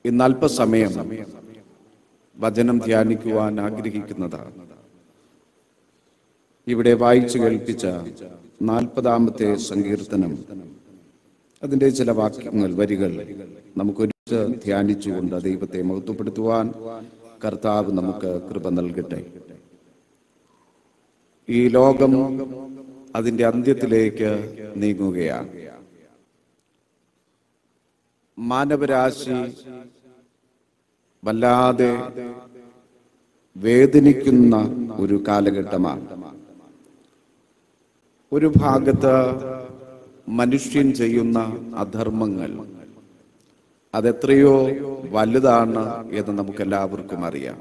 ഇന്ന് അല്പസമയം വചനം ധ്യാനിക്കുവാൻ ആഗ്രഹിക്കുന്നതാണ് ഇവിടെ വായിച്ചു കേൾപ്പിച്ച നാൽപ്പതാമത്തെ സങ്കീർത്തനം അതിൻ്റെ ചില വാക്യങ്ങൾ വരികൾ നമുക്കൊരുമിച്ച് ധ്യാനിച്ചുകൊണ്ട് ദൈവത്തെ മഹത്വപ്പെടുത്തുവാൻ കർത്താവ് നമുക്ക് കൃപ നൽകട്ടെ ഈ ലോകം അതിൻ്റെ അന്ത്യത്തിലേക്ക് നീങ്ങുകയാണ് മാനവരാശി വല്ലാതെ വേദനിക്കുന്ന ഒരു കാലഘട്ടമാണ് ഒരു ഭാഗത്ത് മനുഷ്യൻ ചെയ്യുന്ന അധർമ്മങ്ങൾ അതെത്രയോ വലുതാണ് എന്ന് നമുക്കെല്ലാവർക്കും അറിയാം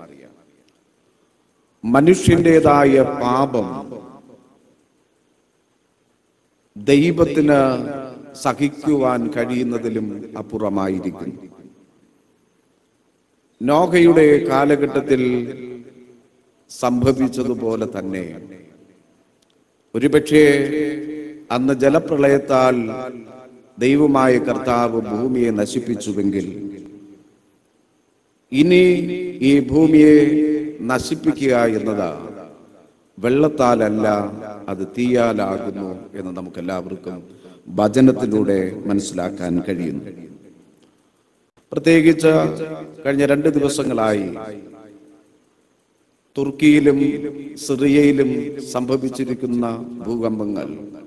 മനുഷ്യൻ്റെതായ പാപം ദൈവത്തിന് സഹിക്കുവാൻ കഴിയുന്നതിലും അപ്പുറമായിരിക്കുന്നു നോഹയുടെ കാലഘട്ടത്തിൽ സംഭവിച്ചതുപോലെ തന്നെ ഒരുപക്ഷെ അന്ന് ജലപ്രളയത്താൽ ദൈവമായ കർത്താവ് ഭൂമിയെ നശിപ്പിച്ചുവെങ്കിൽ ഇനി ഈ ഭൂമിയെ നശിപ്പിക്കുക എന്നത് വെള്ളത്താലല്ല അത് തീയാലാകുന്നു എന്ന് നമുക്കെല്ലാവർക്കും വചനത്തിലൂടെ മനസ്സിലാക്കാൻ കഴിയുന്നു പ്രത്യേകിച്ച് കഴിഞ്ഞ രണ്ട് ദിവസങ്ങളായി തുർക്കിയിലും സിറിയയിലും സംഭവിച്ചിരിക്കുന്ന ഭൂകമ്പങ്ങൾ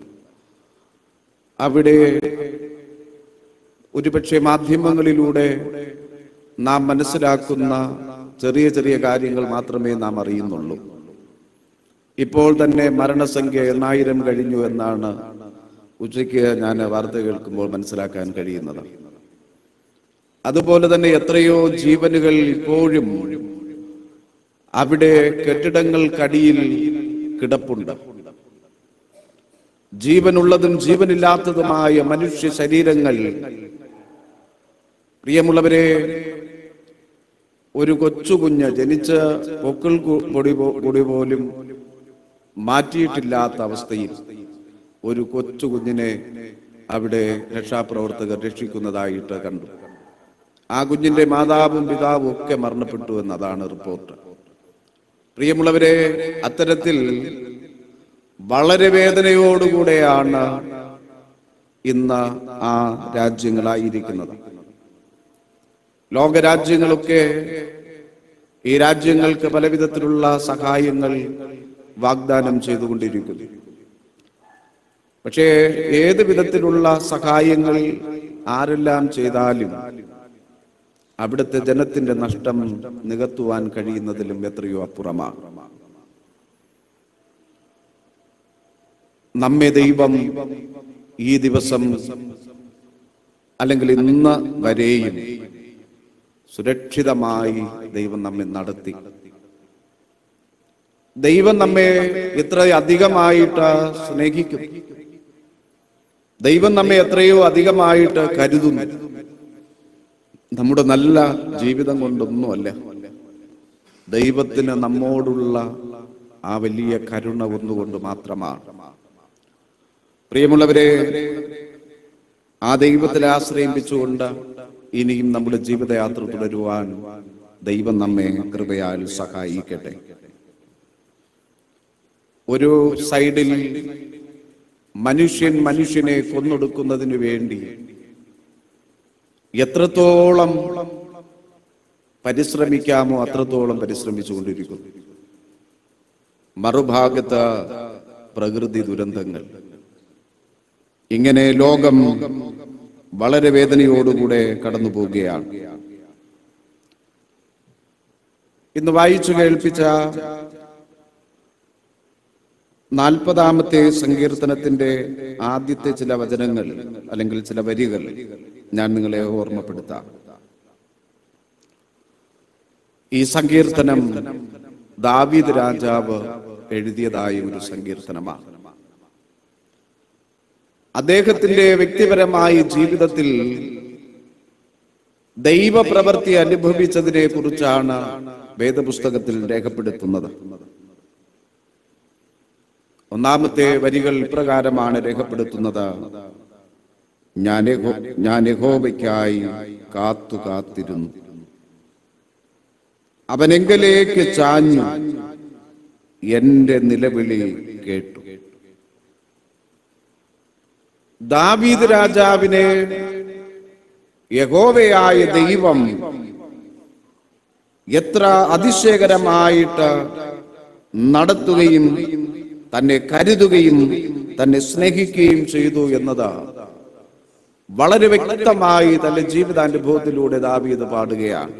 അവിടെ ഒരുപക്ഷെ മാധ്യമങ്ങളിലൂടെ നാം മനസ്സിലാക്കുന്ന ചെറിയ ചെറിയ കാര്യങ്ങൾ മാത്രമേ നാം അറിയുന്നുള്ളൂ ഇപ്പോൾ തന്നെ മരണസംഖ്യ എണ്ണായിരം കഴിഞ്ഞു എന്നാണ് ഉച്ചയ്ക്ക് ഞാൻ വാർത്ത കേൾക്കുമ്പോൾ മനസ്സിലാക്കാൻ കഴിയുന്നത് അതുപോലെ തന്നെ എത്രയോ ജീവനുകൾ ഇപ്പോഴും അവിടെ കെട്ടിടങ്ങൾക്കടിയിൽ കിടപ്പുണ്ട് ജീവനുള്ളതും ജീവനില്ലാത്തതുമായ മനുഷ്യ ശരീരങ്ങൾ പ്രിയമുള്ളവരെ ഒരു കൊച്ചു കുഞ്ഞ് ജനിച്ച് പൊക്കിൾ കു- പൊടി പോ- പൊടി പോലും മാറ്റിയിട്ടില്ലാത്ത അവസ്ഥയിൽ ഒരു കൊച്ചു കുഞ്ഞിനെ അവിടെ രക്ഷാപ്രവർത്തകർ രക്ഷിക്കുന്നതായിട്ട് കണ്ടു ആ കുഞ്ഞിന്റെ മാതാവും പിതാവും ഒക്കെ മരണപ്പെട്ടു എന്നതാണ് റിപ്പോർട്ട് പ്രിയമുള്ളവരെ അത്തരത്തിൽ വളരെ വേദനയോടുകൂടെയാണ് ഇന്ന് ആ രാജ്യങ്ങളായിരിക്കുന്നത് ലോകരാജ്യങ്ങളൊക്കെ ഈ രാജ്യങ്ങൾക്ക് പലവിധത്തിലുള്ള സഹായങ്ങൾ വാഗ്ദാനം ചെയ്തുകൊണ്ടിരിക്കുന്നു പക്ഷേ ഏത് വിധത്തിലുള്ള സഹായങ്ങൾ ആരെല്ലാം ചെയ്താലും അവിടുത്തെ ജനത്തിന്റെ നഷ്ടം നികത്തുവാൻ കഴിയുന്നതിലും എത്രയോ അപ്പുറമാണ് നമ്മെ ദൈവം ഈ ദിവസം അല്ലെങ്കിൽ ഇന്ന് വരെയും സുരക്ഷിതമായി ദൈവം നമ്മെ നടത്തി ദൈവം നമ്മെ ഇത്ര അധികമായിട്ട് സ്നേഹിക്കും ദൈവം നമ്മെ എത്രയോ അധികമായിട്ട് കരുതുന്നു നമ്മുടെ നല്ല ജീവിതം കൊണ്ടൊന്നുമല്ല ദൈവത്തിന് നമ്മോടുള്ള ആ വലിയ കരുണ ഒന്നുകൊണ്ട് മാത്രമാണ് പ്രിയമുള്ളവരെ ആ ദൈവത്തിൽ ആശ്രയിപ്പിച്ചുകൊണ്ട് ഇനിയും നമ്മുടെ ജീവിതയാത്ര തുടരുവാൻ ദൈവം നമ്മെ കൃപയാൽ സഹായിക്കട്ടെ ഒരു സൈഡിൽ മനുഷ്യൻ മനുഷ്യനെ കൊന്നൊടുക്കുന്നതിന് വേണ്ടി എത്രത്തോളം പരിശ്രമിക്കാമോ അത്രത്തോളം പരിശ്രമിച്ചുകൊണ്ടിരിക്കുന്നു മറുഭാഗത്ത് പ്രകൃതി ദുരന്തങ്ങൾ ഇങ്ങനെ ലോകം വളരെ വേദനയോടുകൂടെ കടന്നു പോവുകയാണ് ഇന്ന് വായിച്ചു കേൾപ്പിച്ച നാൽപ്പതാമത്തെ സങ്കീർത്തനത്തിന്റെ ആദ്യത്തെ ചില വചനങ്ങൾ അല്ലെങ്കിൽ ചില വരികൾ ഞാൻ നിങ്ങളെ ഓർമ്മപ്പെടുത്താം ഈ സങ്കീർത്തനം ദാവീദ് രാജാവ് എഴുതിയതായ ഒരു സങ്കീർത്തനമാണ് അദ്ദേഹത്തിന്റെ വ്യക്തിപരമായ ജീവിതത്തിൽ ദൈവപ്രവൃത്തി അനുഭവിച്ചതിനെ കുറിച്ചാണ് വേദപുസ്തകത്തിൽ രേഖപ്പെടുത്തുന്നത് ഒന്നാമത്തെ വരികൾ ഇപ്രകാരമാണ് രേഖപ്പെടുത്തുന്നത് ഞാൻ യഹോ- ഞാൻ യഹോവയ്ക്കായി കാത്തു കാത്തിരുന്നു അവനെങ്കിലേക്ക് ചാഞ്ഞു എന്റെ നിലവിളി കേട്ടു ദാവീദ് രാജാവിനെ യഹോവയായ ദൈവം എത്ര അതിശയകരമായിട്ട് നടത്തുകയും തന്നെ കരുതുകയും തന്നെ സ്നേഹിക്കുകയും ചെയ്തു എന്നത് വളരെ വ്യക്തമായി തന്റെ ജീവിതാനുഭവത്തിലൂടെ ദാവീദ് പാടുകയാണ്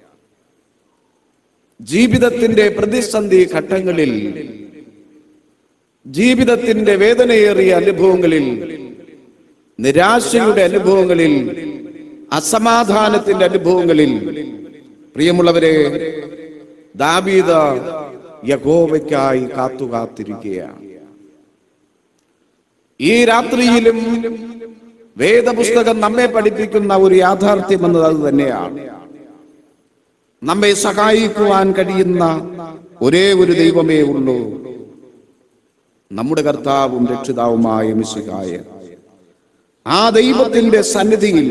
ജീവിതത്തിന്റെ പ്രതിസന്ധി ഘട്ടങ്ങളിൽ ജീവിതത്തിന്റെ വേദനയേറിയ അനുഭവങ്ങളിൽ നിരാശയുടെ അനുഭവങ്ങളിൽ അസമാധാനത്തിന്റെ അനുഭവങ്ങളിൽ പ്രിയമുള്ളവരെ ദാവീദ യഹോവയ്ക്കായി കാത്തുകാത്തിരിക്കുകയാണ് ഈ രാത്രിയിലും വേദപുസ്തകം നമ്മെ പഠിപ്പിക്കുന്ന ഒരു യാഥാർത്ഥ്യം എന്നത് അത് തന്നെയാണ് നമ്മെ സഹായിക്കുവാൻ കഴിയുന്ന ഒരേ ഒരു ദൈവമേ ഉള്ളൂ നമ്മുടെ കർത്താവും രക്ഷിതാവുമായ മിശിഹായ ആ ദൈവത്തിന്റെ സന്നിധിയിൽ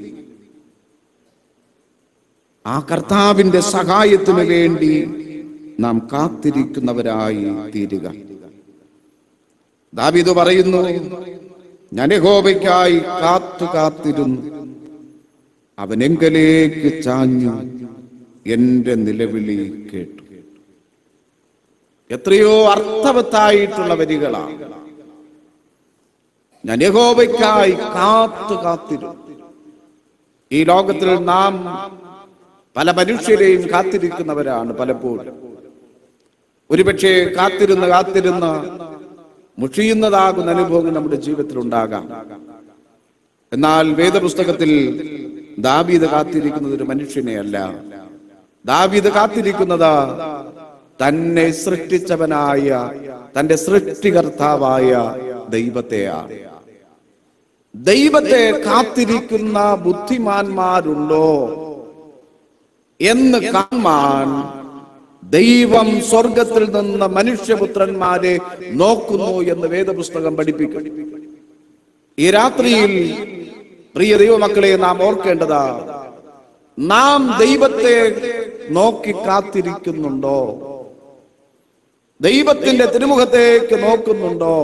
ആ കർത്താവിന്റെ സഹായത്തിനു വേണ്ടി നാം കാത്തിരിക്കുന്നവരായി തീരുക ദാവീദ് പറയുന്നു ഞാൻ യഹോവയ്ക്കായി കാത്തു കാത്തിരുന്നു അവനെങ്കലേക്ക് ചാഞ്ഞു എന്റെ നിലവിളി കേട്ടു എത്രയോ അർത്ഥവത്തായിട്ടുള്ള വരികളാണ് ഞാൻ യഹോവയ്ക്കായി കാത്തു കാത്തിരുന്നു ഈ ലോകത്തിൽ നാം പല മനുഷ്യരെയും കാത്തിരിക്കുന്നവരാണ് പലപ്പോഴും ഒരുപക്ഷെ കാത്തിരുന്ന് കാത്തിരുന്ന് മുഷിയുന്നതാകുന്ന അനുഭവങ്ങൾ നമ്മുടെ ജീവിതത്തിൽ ഉണ്ടാകാം എന്നാൽ വേദപുസ്തകത്തിൽ ദാവീദ് കാത്തിരിക്കുന്നത് ഒരു മനുഷ്യനെയല്ല ദാവീദ് കാത്തിരിക്കുന്നത് തന്നെ സൃഷ്ടിച്ചവനായ തന്റെ സൃഷ്ടികർത്താവായ ദൈവത്തെയാണ് ദൈവത്തെ കാത്തിരിക്കുന്ന ബുദ്ധിമാന്മാരുണ്ടോ എന്ന് കാണാൻ ദൈവം സ്വർഗത്തിൽ നിന്ന് മനുഷ്യപുത്രന്മാരെ നോക്കുന്നു എന്ന് വേദപുസ്തകം പഠിപ്പിക്കും ഈ രാത്രിയിൽ പ്രിയ ദൈവമക്കളെ നാം ഓർക്കേണ്ടതാ നാം ദൈവത്തെ നോക്കി കാത്തിരിക്കുന്നുണ്ടോ ദൈവത്തിന്റെ തിരുമുഖത്തേക്ക് നോക്കുന്നുണ്ടോ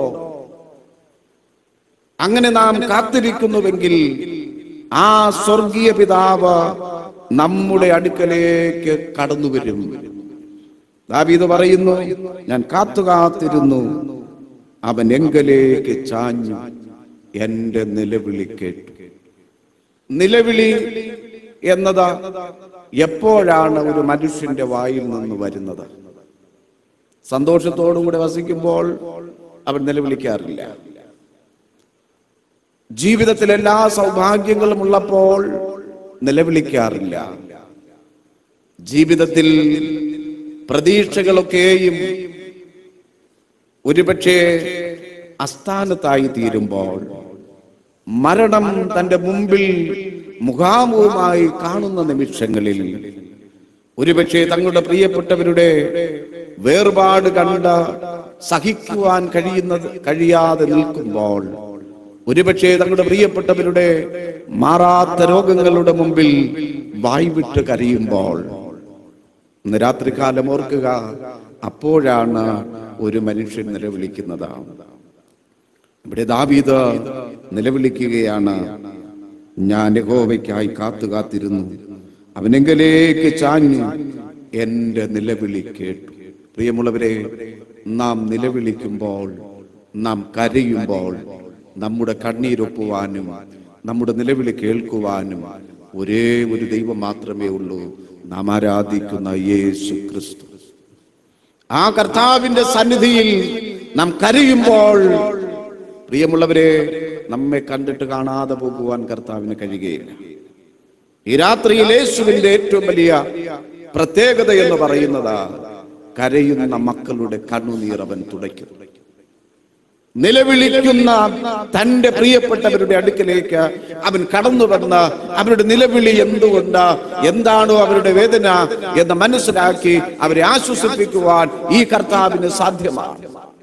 അങ്ങനെ നാം കാത്തിരിക്കുന്നുവെങ്കിൽ ആ സ്വർഗീയ പിതാവ് നമ്മുടെ അടുക്കലേക്ക് കടന്നു വരും ദാവീദ് പറയുന്നു ഞാൻ കാത്തു കാത്തിരുന്നു അവൻ എങ്കലേക്ക് ചാഞ്ഞു എന്റെ നിലവിളി കേട്ടു നിലവിളി എന്നത് എപ്പോഴാണ് ഒരു മനുഷ്യന്റെ വായിൽ നിന്ന് വരുന്നത് സന്തോഷത്തോടും കൂടെ വസിക്കുമ്പോൾ അവൻ നിലവിളിക്കാറില്ല ജീവിതത്തിൽ എല്ലാ സൗഭാഗ്യങ്ങളും ഉള്ളപ്പോൾ നിലവിളിക്കാറില്ല ജീവിതത്തിൽ പ്രതീക്ഷകളൊക്കെയും ഒരുപക്ഷെ അസ്ഥാനത്തായി തീരുമ്പോൾ മരണം തന്റെ മുമ്പിൽ മുഖാമുഖമായി കാണുന്ന നിമിഷങ്ങളിൽ ഒരുപക്ഷെ തങ്ങളുടെ പ്രിയപ്പെട്ടവരുടെ വേർപാട് കണ്ട് സഹിക്കുവാൻ കഴിയുന്നത് കഴിയാതെ നിൽക്കുമ്പോൾ ഒരുപക്ഷെ തങ്ങളുടെ പ്രിയപ്പെട്ടവരുടെ മാറാത്ത രോഗങ്ങളുടെ മുമ്പിൽ വായ്വിട്ട് കരയുമ്പോൾ ഇന്ന് രാത്രികാലം ഓർക്കുക അപ്പോഴാണ് ഒരു മനുഷ്യൻ നിലവിളിക്കുന്നത് ഇവിടെ ദാവീദ് നിലവിളിക്കുകയാണ് ഞാൻ യഹോവയ്ക്കായി കാത്തു കാത്തിരുന്നു അവനെങ്കിലേക്ക് ചാഞ്ഞു എന്റെ നിലവിളി കേട്ടു പ്രിയമുള്ളവരെ നാം നിലവിളിക്കുമ്പോൾ നാം കരയുമ്പോൾ നമ്മുടെ കണ്ണീരൊപ്പുവാനും നമ്മുടെ നിലവിളി കേൾക്കുവാനും ഒരേ ഒരു ദൈവം മാത്രമേ ഉള്ളൂ നാം ആരാധിക്കുന്ന യേശു ക്രിസ്തു ആ കർത്താവിന്റെ സന്നിധിയിൽ നാം കരയുമ്പോൾ പ്രിയമുള്ളവരെ നമ്മെ കണ്ടിട്ട് കാണാതെ പോകുവാൻ കർത്താവിന് കഴിയുകയില്ല ഈ രാത്രിയിൽ യേശുവിന്റെ ഏറ്റവും വലിയ പ്രത്യേകത എന്ന് പറയുന്നത് കരയുന്ന മക്കളുടെ കണ്ണുനീർ അവൻ തുടയ്ക്കും നിലവിളിക്കുന്ന തന്റെ പ്രിയപ്പെട്ടവരുടെ അടുക്കലേക്ക് അവൻ കടന്നു വന്ന് അവരുടെ നിലവിളി എന്തുകൊണ്ട് എന്താണോ അവരുടെ വേദന എന്ന് മനസ്സിലാക്കി അവരെ ആശ്വസിപ്പിക്കുവാൻ ഈ കർത്താവിന് സാധ്യമാണ്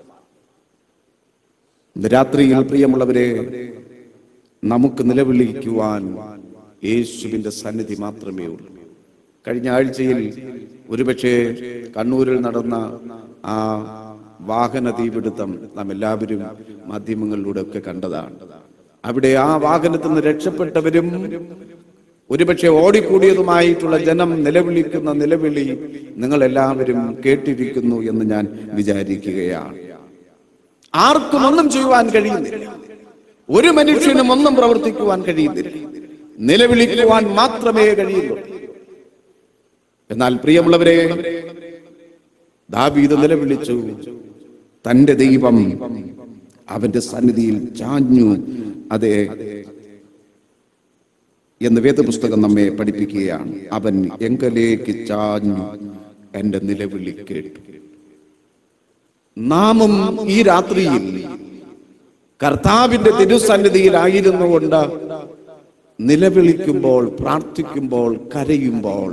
ഇന്ന് രാത്രിയിൽ പ്രിയമുള്ളവരെ നമുക്ക് നിലവിളിക്കുവാൻ യേശുവിന്റെ സന്നിധി മാത്രമേ ഉള്ളൂ കഴിഞ്ഞ ആഴ്ചയിൽ ഒരുപക്ഷെ കണ്ണൂരിൽ നടന്ന ആ വാഹന തീപിടുത്തം നാം എല്ലാവരും മാധ്യമങ്ങളിലൂടെ ഒക്കെ കണ്ടതാണ് അവിടെ ആ വാഹനത്തിൽ നിന്ന് രക്ഷപ്പെട്ടവരും ഒരുപക്ഷെ ഓടിക്കൂടിയതുമായിട്ടുള്ള ജനം നിലവിളിക്കുന്ന നിലവിളി നിങ്ങൾ എല്ലാവരും കേട്ടിരിക്കുന്നു എന്ന് ഞാൻ വിചാരിക്കുകയാണ് ആർക്കും ഒന്നും ചെയ്യുവാൻ കഴിയുന്നില്ല ഒരു മനുഷ്യനും ഒന്നും പ്രവർത്തിക്കുവാൻ കഴിയുന്നില്ല നിലവിളിക്കുവാൻ മാത്രമേ കഴിയുള്ളൂ എന്നാൽ പ്രിയമുള്ളവരെ ദാവീദ് നിലവിളിച്ചു തന്റെ ദൈവം അവന്റെ സന്നിധിയിൽ ചാഞ്ഞു അതെ എന്ന് വേദപുസ്തകം നമ്മെ പഠിപ്പിക്കുകയാണ് അവൻ എങ്കലേക്ക് ചാഞ്ഞു എന്റെ നിലവിളി കേട്ടു നാമും ഈ രാത്രിയിൽ കർത്താവിന്റെ തിരുസന്നിധിയിലായിരുന്നു കൊണ്ട് നിലവിളിക്കുമ്പോൾ പ്രാർത്ഥിക്കുമ്പോൾ കരയുമ്പോൾ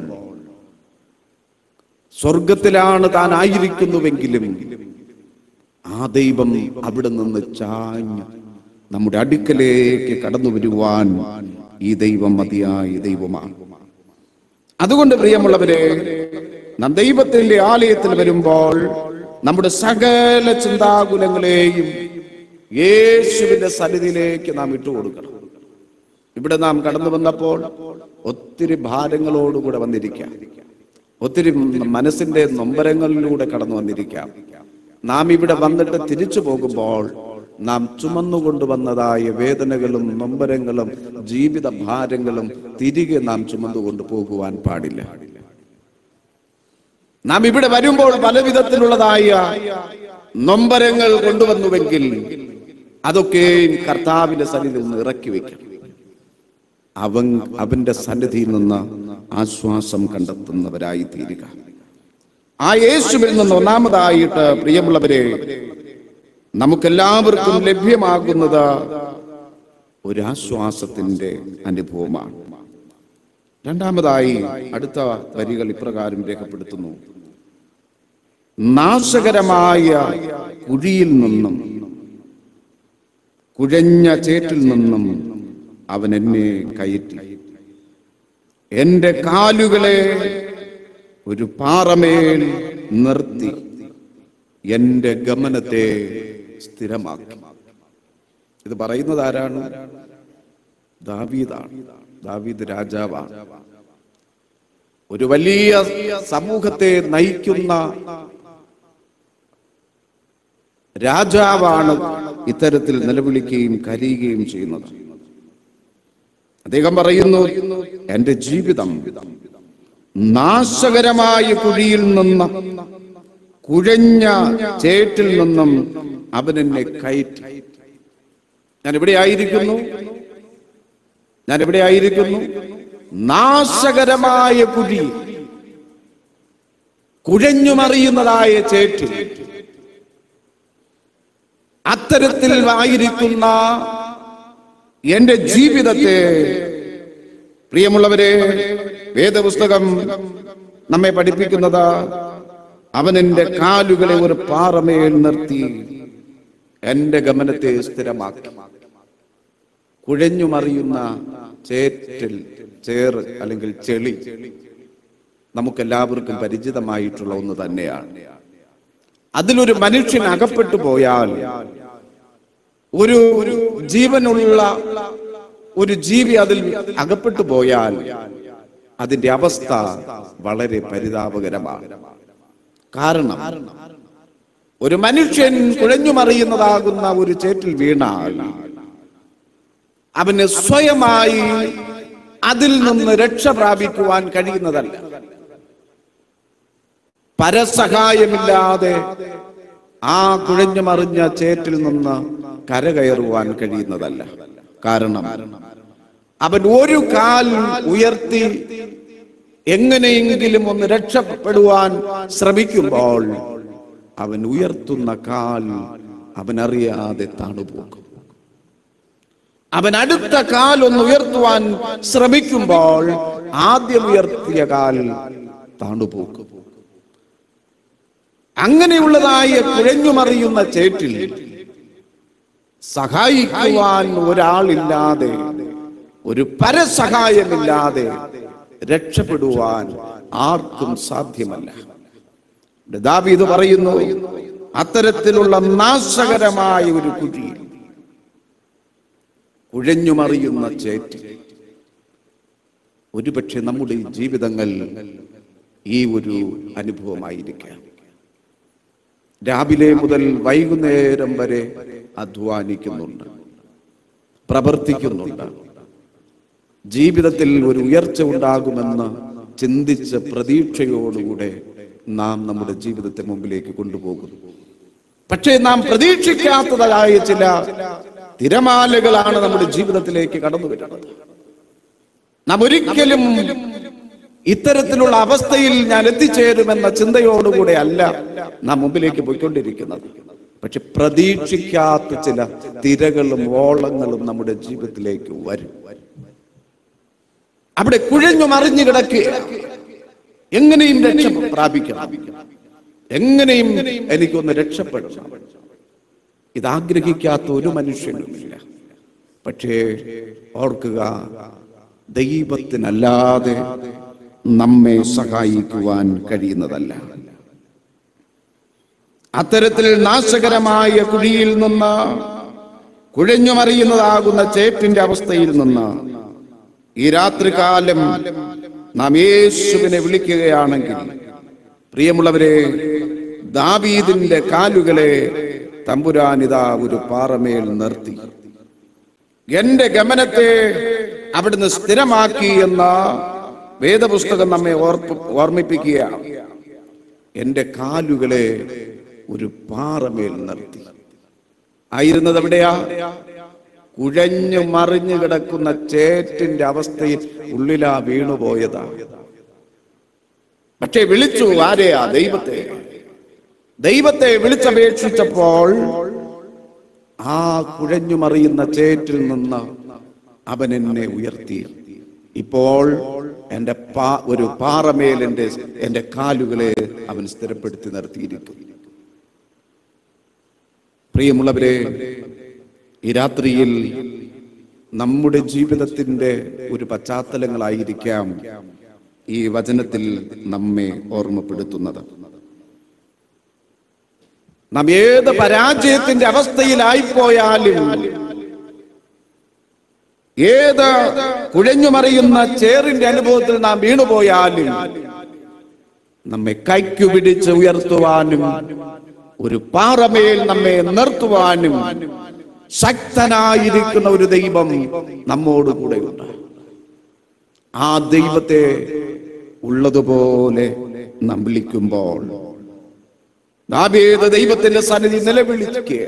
സ്വർഗത്തിലാണ് താൻ ആയിരിക്കുന്നുവെങ്കിലും ആ ദൈവം അവിടെ നിന്ന് ചാഞ്ഞ് നമ്മുടെ അടുക്കലേക്ക് കടന്നു വരുവാൻ ഈ ദൈവം മതിയായ ദൈവമാണ് അതുകൊണ്ട് പ്രിയമുള്ളവരെ നാം ദൈവത്തിന്റെ ആലയത്തിൽ വരുമ്പോൾ നമ്മുടെ സകല ചിന്താകുലങ്ങളെയും യേശുവിന്റെ സന്നിധിയിലേക്ക് നാം ഇട്ടുകൊടുക്കണം ഇവിടെ നാം കടന്നു വന്നപ്പോൾ ഒത്തിരി ഭാരങ്ങളോടുകൂടെ വന്നിരിക്കാം ഒത്തിരി മനസ്സിന്റെ നൊമ്പരങ്ങളിലൂടെ കടന്നു വന്നിരിക്കാം നാം ഇവിടെ വന്നിട്ട് തിരിച്ചു പോകുമ്പോൾ നാം ചുമന്നുകൊണ്ടുവന്നതായ വേദനകളും നൊമ്പരങ്ങളും ജീവിത ഭാരങ്ങളും തിരികെ നാം ചുമന്നുകൊണ്ട് പോകുവാൻ പാടില്ല നാം ഇവിടെ വരുമ്പോൾ പല വിധത്തിലുള്ളതായ നൊമ്പരങ്ങൾ കൊണ്ടുവന്നുവെങ്കിൽ അതൊക്കെ കർത്താവിന്റെ സന്നിധിയിൽ നിന്ന് ഇറക്കി വെക്കണം അവൻ അവന്റെ സന്നിധിയിൽ നിന്ന് ആശ്വാസം കണ്ടെത്തുന്നവരായി തീരുക ആ യേശുവിൽ നിന്ന് ഒന്നാമതായിട്ട് പ്രിയമുള്ളവരെ നമുക്കെല്ലാവർക്കും ലഭ്യമാകുന്നത് ഒരാശ്വാസത്തിന്റെ അനുഭവമാണ് രണ്ടാമതായി അടുത്ത വരികൾ ഇപ്രകാരം രേഖപ്പെടുത്തുന്നു നാശകരമായ കുഴിയിൽ നിന്നും കുഴഞ്ഞ ചേറ്റിൽ നിന്നും അവൻ എന്നെ കയറ്റി എന്റെ കാലുകളെ ഒരു പാറമേൽ നിർത്തി എന്റെ ഗമനത്തെ സ്ഥിരമാക്കി ഇത് പറയുന്നത് ആരാണ് ദാവീദാണ് ദാവീദ് രാജാവാണ് ഒരു വലിയ സമൂഹത്തെ നയിക്കുന്ന രാജാവാണ് ഇത്തരത്തിൽ നിലവിളിക്കുകയും കരയുകയും ചെയ്യുന്നത് അദ്ദേഹം പറയുന്നു എന്റെ ജീവിതം നാശകരമായ കുഴിയിൽ നിന്ന് കുഴഞ്ഞ ചേറ്റിൽ നിന്നും അവൻ എന്നെ കയറ്റി ഞാൻ എവിടെ ആയിരിക്കുന്നു ഞാൻ എവിടെ ആയിരിക്കുന്നു നാശകരമായ കുഴി കുഴഞ്ഞുമറിയുന്നതായ ചേറ്റിൽ അത്തരത്തിൽ ആയിരിക്കുന്ന എന്റെ ജീവിതത്തെ പ്രിയമുള്ളവരെ വേദപുസ്തകം നമ്മെ പഠിപ്പിക്കുന്നത് അവൻ എന്റെ കാലുകളെ ഒരു പാറമേൽ നിർത്തി എന്റെ ഗമനത്തെ സ്ഥിരമാക്കി കുഴഞ്ഞുമറിയുന്ന ചേറ്റിൽ ചേറ് അല്ലെങ്കിൽ ചെളി നമുക്കെല്ലാവർക്കും പരിചിതമായിട്ടുള്ള ഒന്ന് തന്നെയാണ് അതിലൊരു മനുഷ്യൻ അകപ്പെട്ടു പോയാൽ ഒരു ഒരു ജീവനുള്ള ഒരു ജീവി അതിൽ അകപ്പെട്ടു പോയാൽ അതിന്റെ അവസ്ഥ വളരെ പരിതാപകരമാണ് കാരണം ഒരു മനുഷ്യൻ കുഴഞ്ഞുമറിയുന്നതാകുന്ന ഒരു ചേറ്റിൽ വീണാൽ അവന് സ്വയമായി അതിൽ നിന്ന് രക്ഷ പ്രാപിക്കുവാൻ കഴിയുന്നതല്ല പരസഹായമില്ലാതെ ആ കുഴഞ്ഞുമറിഞ്ഞ ചേറ്റിൽ നിന്ന് കരകയറുവാൻ കഴിയുന്നതല്ല കാരണം അവൻ ഒരു കാൽ ഉയർത്തി എങ്ങനെയെങ്കിലും ഒന്ന് രക്ഷപ്പെടുവാൻ ശ്രമിക്കുമ്പോൾ അവൻ ഉയർത്തുന്ന കാൽ അവൻ അറിയാതെ താണുപോകും അവൻ അടുത്ത കാൽ ഒന്ന് ഉയർത്തുവാൻ ശ്രമിക്കുമ്പോൾ ആദ്യം ഉയർത്തിയ കാൽ താണുപോകും അങ്ങനെയുള്ളതായ കുഴഞ്ഞുമറിയുന്ന ചേറ്റിൽ സഹായിക്കുവാൻ ഒരാളില്ലാതെ ഒരു പരസഹായമില്ലാതെ രക്ഷപ്പെടുവാൻ ആർക്കും സാധ്യമല്ല ഇവിടെ ദാവീദ് പറയുന്നു അത്തരത്തിലുള്ള നാശകരമായ ഒരു കുഴിയിൽ കുഴഞ്ഞുമറിയുന്ന ചേറ്റ് ഒരുപക്ഷെ നമ്മുടെ ഈ ജീവിതങ്ങൾ ഈ ഒരു അനുഭവമായിരിക്കാം രാവിലെ മുതൽ വൈകുന്നേരം വരെ അധ്വാനിക്കുന്നുണ്ട് പ്രവർത്തിക്കുന്നുണ്ട് ജീവിതത്തിൽ ഒരു ഉയർച്ച ഉണ്ടാകുമെന്ന് ചിന്തിച്ച് പ്രതീക്ഷയോടുകൂടെ നാം നമ്മുടെ ജീവിതത്തെ മുമ്പിലേക്ക് കൊണ്ടുപോകുന്നു പക്ഷേ നാം പ്രതീക്ഷിക്കാത്തതായ ചില തിരമാലകളാണ് നമ്മുടെ ജീവിതത്തിലേക്ക് കടന്നു വരുന്നത് നാം ഒരിക്കലും ഇത്തരത്തിലുള്ള അവസ്ഥയിൽ ഞാൻ എത്തിച്ചേരുമെന്ന ചിന്തയോടുകൂടെ അല്ല നാം മുമ്പിലേക്ക് പോയിക്കൊണ്ടിരിക്കുന്നത് പക്ഷെ പ്രതീക്ഷിക്കാത്ത ചില തിരകളും ഓളങ്ങളും നമ്മുടെ ജീവിതത്തിലേക്ക് വരും അവിടെ കുഴഞ്ഞു മറിഞ്ഞു കിടക്കുക എങ്ങനെയും രക്ഷ പ്രാപിക്കണം എങ്ങനെയും എനിക്കൊന്ന് രക്ഷപ്പെടണം ഇതാഗ്രഹിക്കാത്ത ഒരു മനുഷ്യനുമില്ല പക്ഷേ ഓർക്കുക ദൈവത്തിനല്ലാതെ നമ്മെ സഹായിക്കുവാൻ കഴിയുന്നതല്ല അത്തരത്തിൽ നാശകരമായ കുഴിയിൽ നിന്ന് കുഴഞ്ഞുമറിയുന്നതാകുന്ന ചേറ്റിന്റെ അവസ്ഥയിൽ നിന്ന് ഈ രാത്രികാലം നാം യേശുവിനെ വിളിക്കുകയാണെങ്കിൽ പ്രിയമുള്ളവരെ ദാവീദിന്റെ കാലുകളെ തമ്പുരാനിതാ ഒരു പാറമേൽ നിർത്തി എന്റെ ഗമനത്തെ അവിടുന്ന് സ്ഥിരമാക്കി എന്ന വേദപുസ്തകം നമ്മെ ഓർപ്പ് ഓർമ്മിപ്പിക്കുകയാണ് എന്റെ കാലുകളെ ഒരു പാറമേൽ നിർത്തി ആയിരുന്നത് എവിടെയാ കുഴഞ്ഞു മറിഞ്ഞു കിടക്കുന്ന ചേറ്റിന്റെ അവസ്ഥയിൽ ഉള്ളിലാ വീണുപോയതാ പക്ഷേ വിളിച്ചു ആരെയാ ദൈവത്തെ ദൈവത്തെ വിളിച്ചപേക്ഷിച്ചപ്പോൾ ആ കുഴഞ്ഞു മറിയുന്ന ചേറ്റിൽ നിന്ന് അവൻ എന്നെ ഉയർത്തി ഇപ്പോൾ എന്റെ പാ ഒരു പാറമേൽ എന്റെ എന്റെ കാലുകളെ അവൻ സ്ഥിരപ്പെടുത്തി നിർത്തിയിരിക്കും പ്രിയമുള്ളവരെ ഈ രാത്രിയിൽ നമ്മുടെ ജീവിതത്തിന്റെ ഒരു പശ്ചാത്തലങ്ങളായിരിക്കാം ഈ വചനത്തിൽ നമ്മെ ഓർമ്മപ്പെടുത്തുന്നത് നാം ഏത് പരാജയത്തിന്റെ അവസ്ഥയിലായിപ്പോയാലും ഏത് കുഴഞ്ഞുമറിയുന്ന ചേറിന്റെ അനുഭവത്തിൽ നാം വീണുപോയാലും നമ്മെ കൈക്കു പിടിച്ച് ഉയർത്തുവാനും ഒരു പാറമേൽ നമ്മെ നിർത്തുവാനും ശക്തനായിരിക്കുന്ന ഒരു ദൈവം നമ്മോട് കൂടെയുണ്ട് ആ ദൈവത്തെ ഉള്ളതുപോലെ നാം വിളിക്കുമ്പോൾ ദാവീദ് ദൈവത്തിന്റെ സന്നിധി നിലവിളിക്കുക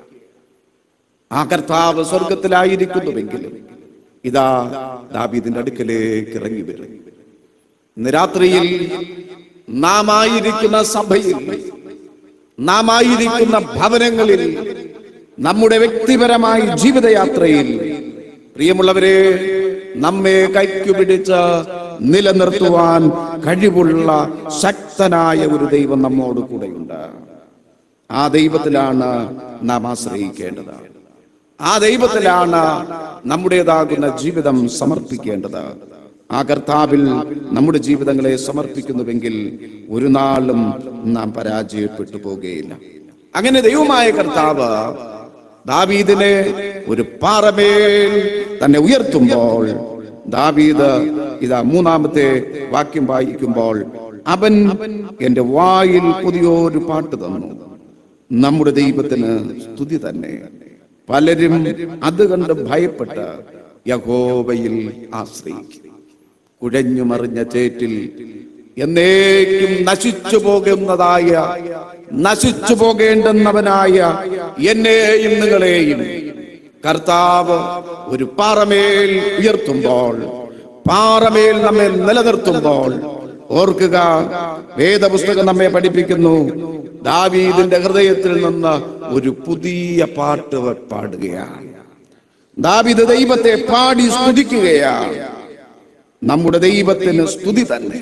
ആ കർത്താവ് സ്വർഗത്തിലായിരിക്കുന്നുവെങ്കിലും ഇതാ ദാവീദിന്റെ അടുക്കലേക്ക് ഇറങ്ങി വരും ഇന്ന് രാത്രിയിൽ നാം ആയിരിക്കുന്ന സഭയിൽ നാം ആയിരിക്കുന്ന ഭവനങ്ങളിൽ നമ്മുടെ വ്യക്തിപരമായ ജീവിതയാത്രയിൽ പ്രിയമുള്ളവരെ നമ്മെ കൈക്കു പിടിച്ച് നിലനിർത്തുവാൻ കഴിവുള്ള ശക്തനായ ഒരു ദൈവം നമ്മോട് കൂടെയുണ്ട് ആ ദൈവത്തിലാണ് നാം ആശ്രയിക്കേണ്ടത് ആ ദൈവത്തിലാണ് നമ്മുടേതാകുന്ന ജീവിതം സമർപ്പിക്കേണ്ടത് ആ കർത്താവിൽ നമ്മുടെ ജീവിതങ്ങളെ സമർപ്പിക്കുന്നുവെങ്കിൽ ഒരു നാളും നാം പരാജയപ്പെട്ടു പോകുകയില്ല അങ്ങനെ ദൈവമായ കർത്താവ് ദാവീദിനെ ഒരു പാറമേൽ തന്നെ ഉയർത്തുമ്പോൾ ദാവീദ് ഇതാ മൂന്നാമത്തെ വാക്യം വായിക്കുമ്പോൾ അവൻ എന്റെ വായിൽ പുതിയൊരു പാട്ട് തന്നു നമ്മുടെ ദൈവത്തിന് സ്തുതി തന്നെ പലരും അത് കണ്ട് ഭയപ്പെട്ട് യഹോവയിൽ ആശ്രയിക്കും കുഴഞ്ഞു മറിഞ്ഞ ചേറ്റിൽ എന്നേക്കും നശിച്ചു പോകുന്നതായ നശിച്ചു പോകേണ്ടുന്നവനായ എന്നെയും നിങ്ങളെയും കർത്താവ് ഒരു പാറമേൽ ഉയർത്തുമ്പോൾ പാറമേൽ നമ്മെ നിലനിർത്തുമ്പോൾ ഓർക്കുക വേദപുസ്തകം നമ്മെ പഠിപ്പിക്കുന്നു ദാവീദിന്റെ ഹൃദയത്തിൽ നിന്ന് ഒരു പുതിയ പാട്ട് പാടുകയാണ് ദാവീദ് ദൈവത്തെ പാടി സ്തുതിക്കുകയാണ് നമ്മുടെ ദൈവത്തിന് സ്തുതി തന്നെ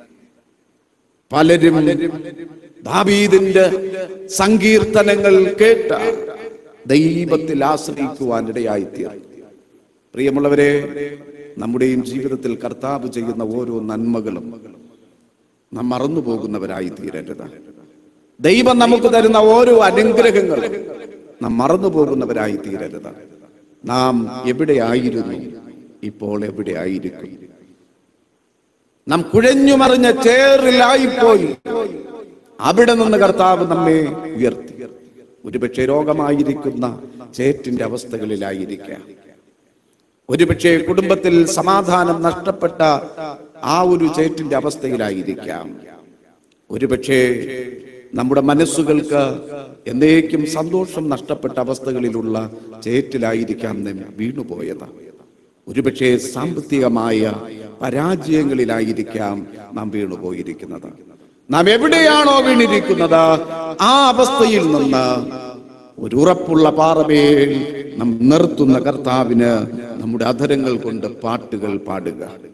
പലരും ദാവീദിന്റെ സങ്കീർത്തനങ്ങൾ കേട്ട ദൈവത്തിൽ ആശ്രയിക്കുവാൻ ഇടയായിത്തീർന്നു പ്രിയമുള്ളവരെ നമ്മുടെയും ജീവിതത്തിൽ കർത്താവ് ചെയ്യുന്ന ഓരോ നന്മകളും നാം മറന്നു പോകുന്നവരായി തീരരുത് ദൈവം നമുക്ക് തരുന്ന ഓരോ അനുഗ്രഹങ്ങളും നാം മറന്നു പോകുന്നവരായി തീരരുത് നാം എവിടെയായിരുന്നു ഇപ്പോൾ എവിടെയായിരിക്കും നാം കുഴഞ്ഞു മറിഞ്ഞ ചേറിലായിപ്പോയി അവിടെ നിന്ന് കർത്താവ് നമ്മെ ഉയർത്തി ഒരുപക്ഷെ രോഗമായിരിക്കുന്ന ചേറ്റിന്റെ അവസ്ഥകളിലായിരിക്കാം ഒരുപക്ഷെ കുടുംബത്തിൽ സമാധാനം നഷ്ടപ്പെട്ട ആ ഒരു ചേറ്റിന്റെ അവസ്ഥയിലായിരിക്കാം ഒരുപക്ഷെ നമ്മുടെ മനസ്സുകൾക്ക് എന്നേക്കും സന്തോഷം നഷ്ടപ്പെട്ട അവസ്ഥകളിലുള്ള ചേറ്റിലായിരിക്കാം നാം വീണുപോയത് ഒരുപക്ഷെ സാമ്പത്തികമായ പരാജയങ്ങളിലായിരിക്കാം നാം വീണുപോയിരിക്കുന്നത് നാം എവിടെയാണോ വീണിരിക്കുന്നത് ആ അവസ്ഥയിൽ നിന്ന് ഒരു ഉറപ്പുള്ള പാറമേൽ നാം നിർത്തുന്ന കർത്താവിന് നമ്മുടെ അധരങ്ങൾ കൊണ്ട് പാട്ടുകൾ പാടുക